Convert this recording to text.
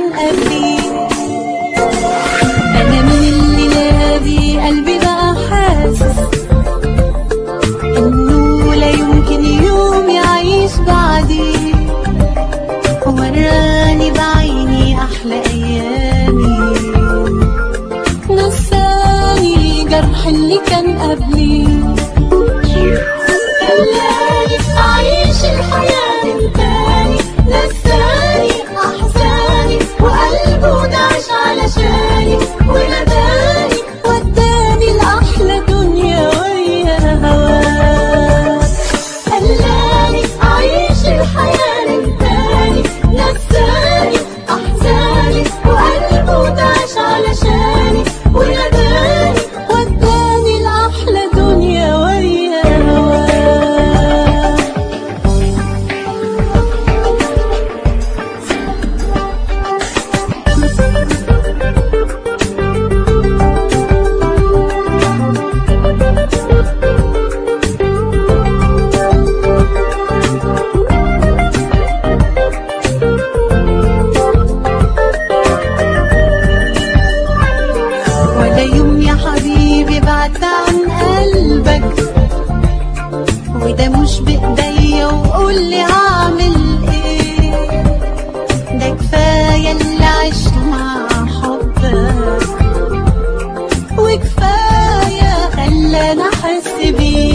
قبلي أنا من الليلة دي قلبي بقى حاسس إنه لا يمكن يوم يعيش بعدي وراني بعيني أحلى أيامي نساني الجرح اللي كان قبلي خلاني أعيش الحياة من تاني نساني أحزاني وقلبه دعش علشاني ونداني وداني لأحلى دنيا ويا هواه خلاني أعيش الحياة من تاني نساني أحزاني وقلبه دعش علشاني ونداني وداني لأحلى دنيا ويا هواه ولا يوم يا حبيبي بعدت عن قلبك وده مش بإيديا وقولي هعمل ايه ده كفاية اللي عشت مع حبك وكفاية خلاني أحس بيه